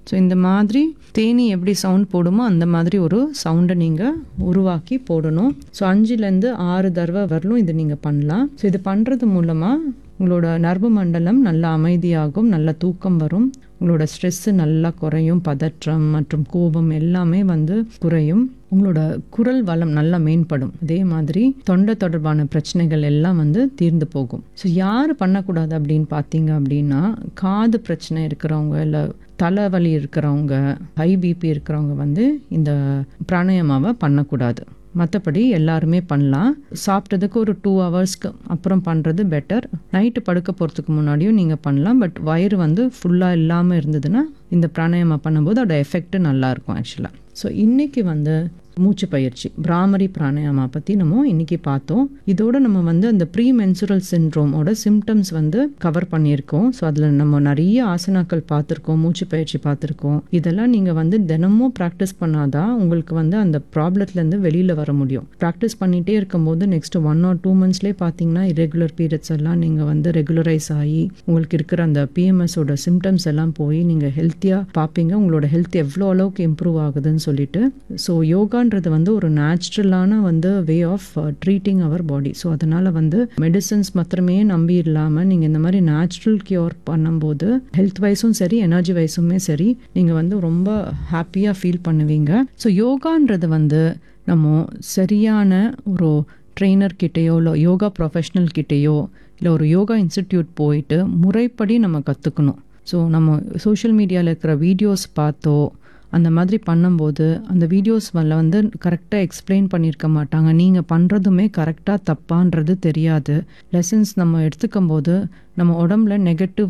so இந்த மாதிரி தேனி எப்படி சவுண்ட் போடுமோ அந்த மாதிரி ஒரு சவுண்டை நீங்கள் உருவாக்கி போடணும் ஸோ அஞ்சுலேருந்து ஆறு தடவை வரலும் இது நீங்கள் பண்ணலாம் ஸோ இது பண்ணுறது மூலமாக உங்களோட நர்வு மண்டலம் நல்லா அமைதியாகும் நல்ல தூக்கம் வரும் உங்களோட ஸ்ட்ரெஸ்ஸு நல்லா குறையும் பதற்றம் மற்றும் கோபம் எல்லாமே வந்து குறையும் உங்களோட குரல் வளம் நல்லா மேம்படும் அதே மாதிரி தொண்டை தொடர்பான பிரச்சனைகள் எல்லாம் வந்து தீர்ந்து போகும் ஸோ யார் பண்ணக்கூடாது அப்படின்னு பார்த்தீங்க அப்படின்னா காது பிரச்சனை இருக்கிறவங்க இல்லை தலைவலி இருக்கிறவங்க ஹை பிபி இருக்கிறவங்க வந்து இந்த பிராணாயாமாவை பண்ணக்கூடாது மற்றபடி எல்லாருமே பண்ணலாம் சாப்பிட்டதுக்கு ஒரு டூ ஹவர்ஸ்க்கு அப்புறம் பண்ணுறது பெட்டர் நைட்டு படுக்க போகிறதுக்கு முன்னாடியும் நீங்கள் பண்ணலாம் பட் வயிறு வந்து ஃபுல்லாக இல்லாமல் இருந்ததுன்னா இந்த பிராணாயாமா பண்ணும்போது அதோட எஃபெக்ட் நல்லாயிருக்கும் ஆக்சுவலாக ஸோ இன்றைக்கி வந்து மூச்சு பயிற்சி பிராமரி பிராணாயாமா பற்றி நம்ம இன்னைக்கு பார்த்தோம் இதோட நம்ம வந்து அந்த ப்ரீ மென்சுரல் சின்ட்ரோமோட சிம்டம்ஸ் வந்து கவர் பண்ணியிருக்கோம் ஸோ அதில் நம்ம நிறைய ஆசனாக்கள் பார்த்துருக்கோம் மூச்சு பயிற்சி பார்த்துருக்கோம் இதெல்லாம் நீங்கள் வந்து தினமும் ப்ராக்டிஸ் பண்ணாதான் உங்களுக்கு வந்து அந்த ப்ராப்ளத்துலேருந்து வெளியில் வர முடியும் ப்ராக்டிஸ் பண்ணிகிட்டே இருக்கும்போது நெக்ஸ்ட் ஒன் ஆர் டூ மந்த்ஸ்லேயே பார்த்தீங்கன்னா இரெகுலர் பீரியட்ஸ் எல்லாம் நீங்கள் வந்து ரெகுலரைஸ் ஆகி உங்களுக்கு இருக்கிற அந்த பிஎம்எஸோட சிம்டம்ஸ் எல்லாம் போய் நீங்கள் ஹெல்த்தியாக பார்ப்பீங்க உங்களோட ஹெல்த் எவ்வளோ அளவுக்கு இம்ப்ரூவ் ஆகுதுன்னு சொல்லிட்டு ஸோ யோகான்றது வந்து ஒரு நேச்சுரலான வந்து way of treating our body so அதனால் வந்து மெடிசன்ஸ் மாத்திரமே நம்பி இல்லாமல் நீங்கள் இந்த மாதிரி நேச்சுரல் கியூர் பண்ணும்போது ஹெல்த் வைஸும் சரி எனர்ஜி வைஸுமே சரி நீங்கள் வந்து ரொம்ப ஹாப்பியாக ஃபீல் பண்ணுவீங்க ஸோ யோகான்றது வந்து நம்ம சரியான ஒரு ட்ரெயினர் கிட்டேயோ இல்லை யோகா ப்ரொஃபஷ்னல் கிட்டேயோ இல்லை ஒரு யோகா இன்ஸ்டிடியூட் போயிட்டு முறைப்படி நம்ம கற்றுக்கணும் ஸோ நம்ம சோஷியல் மீடியாவில் இருக்கிற வீடியோஸ் பார்த்தோ அந்த மாதிரி பண்ணும்போது அந்த வீடியோஸ் மேலே வந்து கரெக்டாக எக்ஸ்பிளைன் பண்ணியிருக்க மாட்டாங்க நீங்கள் பண்ணுறதுமே கரெக்டாக தப்பான்றது தெரியாது லெசன்ஸ் நம்ம எடுத்துக்கும் போது நம்ம உடம்புல நெகட்டிவ்